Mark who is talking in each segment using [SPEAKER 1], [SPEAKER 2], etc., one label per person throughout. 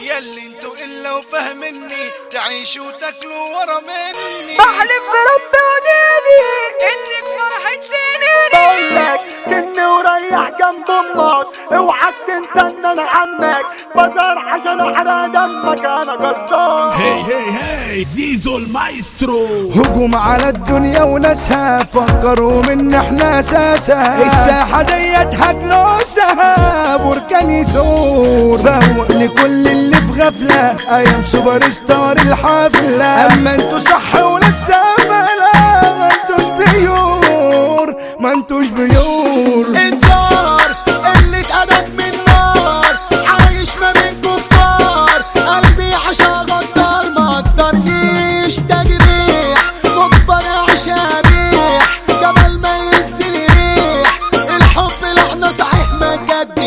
[SPEAKER 1] ياللي انتوا الا وفاهمني تعيشوا وتاكلوا ورا مني
[SPEAKER 2] بحلف برب وديني انك فرحة سنيني
[SPEAKER 3] بقولك كني وريح جنب امك اوعك تنسى ان انا عمك بزار عشان احرق دمك انا جزار
[SPEAKER 4] هي هي هي زيزو المايسترو
[SPEAKER 1] هجوم على الدنيا وناسها فكروا من احنا اساسها الساحة ديت هجنوسها بركان يزور فوق لكل اللي في غفلة ايام سوبر ستار الحفلة اما انتوا صح ولسه ملا ما انتوش بيور ما انتوش بيور
[SPEAKER 3] انذار قلة ادب من نار عايش ما بين كفار قلبي عشا غدار ما قدرنيش تجريح مجبر اعيش ابيح جمال ما ينزل ريح الحب لعنة صحيح ما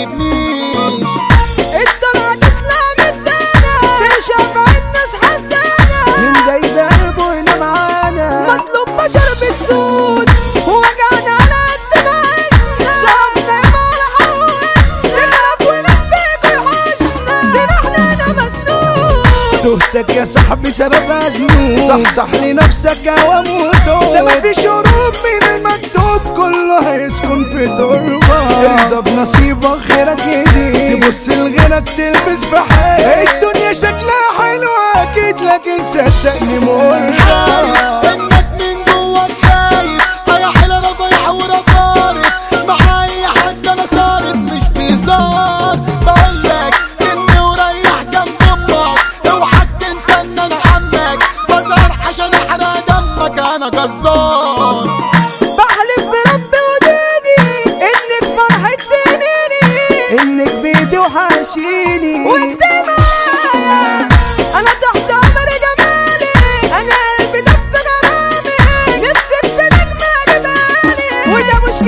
[SPEAKER 3] كدبنيش
[SPEAKER 2] الدنيا تطلع مدانا تشوف الناس حسدانا
[SPEAKER 1] من جاي دربه هنا معانا
[SPEAKER 2] مطلوب بشر بتسود وجعنا على قد ما عشنا صرفنا ما لحقوش نخرب ونفيك ويحوشنا سلاحنا انا مسنون
[SPEAKER 1] تهتك يا صاحبي سبب أزمون صحصح لنفسك وموتو ده مفيش هروب من المكتوب كله هيسكن في تربة ارضى بنصيبك غيرك يزيد تبص لغيرك تلبس في حيل الدنيا شكلها حلو أكيد لكن صدقني مرة
[SPEAKER 3] انك من جواك خايف انا حيلة رفيع ورفارف معايا حد انا صارف مش بيزار بقولك اني وريح جنب امك اوعك تنسى ان انا عمك بزار عشان احرق دمك انا جزار
[SPEAKER 2] بحلف برب وديني انك فرحة سنيني
[SPEAKER 1] إنك بيدي وحاشيني
[SPEAKER 2] وانت معايا انا تحت امر جمالي انا قلبي دف غرامي نفسك في نجمة جبالي وده مش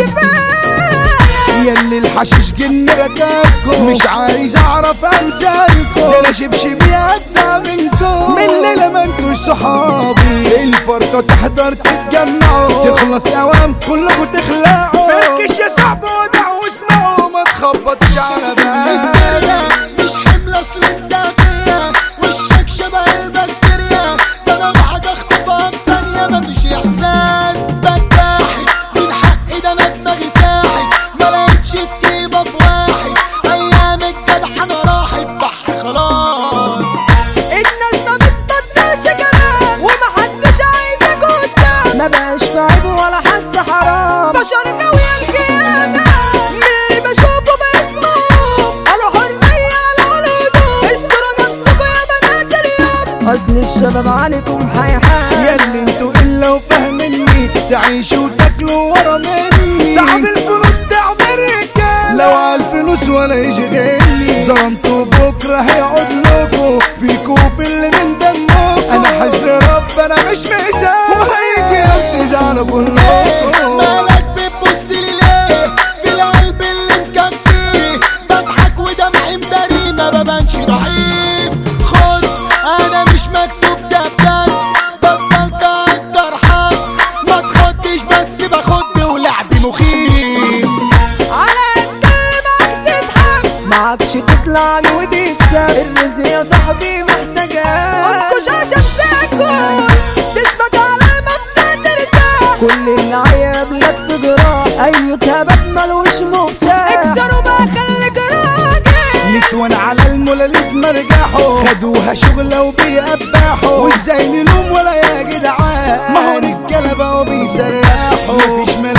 [SPEAKER 2] كفاية
[SPEAKER 1] ياللي الحشيش جن ركبكم مش عايز اعرف امثالكم انا شبشب يقطع منكم من ليلة ما انتوش صحابي الفرقة تحضر تتجمعوا تخلص اوام كلكم تخلعوا فركش يا صاحبي ودعوا واسمعوا ما تخبطش على بالي
[SPEAKER 3] مستريا مش حمل اصل انت فيا وشك شبه البكتيريا ده انا بعد اخطفها في ثانية مفيش احساس بتاحي من حقي ده انا دماغي ساحي ما لقيتش الطيبة في واحد ايام الجدع انا راحت بحر خلاص
[SPEAKER 2] الناس ما بتبطلش كلام ومحدش عايزك قدام
[SPEAKER 5] ما بقاش في عيب ولا حد حرام
[SPEAKER 2] بشر قوية الخيانة من اللي بشوفه بيطلب قالوا حرية على الهدوء استروا نفسكوا يا بنات اليوم
[SPEAKER 5] اصل الشباب عليكم حيحان
[SPEAKER 1] ياللي انتوا الا وفاهميني تعيشوا وتاكلوا ورا مني صاحب الفلوس تعمل رجال لو على الفلوس ولا يشغلني ظلمتوا بكره هيقعد لكم فيكوا في اللي من دمكم انا حزن رب انا مش مسامح وهيجي يوم تزعلوا كلكم
[SPEAKER 3] مالك بتبص لي ليه في القلب اللي مكفيه بضحك ودمعي مداري ما ببانش ضعيف خد انا مش مكسوف ده بجد بطلت اقدر حد ما تخدش بس باخد ولعبي مخيف
[SPEAKER 2] على كلمك تضحك
[SPEAKER 5] معكش تطلع له وتكسب الرزق يا صاحبي محتاجاه
[SPEAKER 2] منكوش عشان تاكل تثبت على المبدأ ترتاح
[SPEAKER 5] كل اللي عيبلك في جراح اي كباب ملوش مفتاح
[SPEAKER 2] اكسروا بقى خليك راجل
[SPEAKER 1] نسوان على الملاليك مرجحوا خدوها شغلة وبيقبحوا وازاي نلوم ولا يا جدعان ما هو رجالة بقوا بيسرحوا مفيش ملاك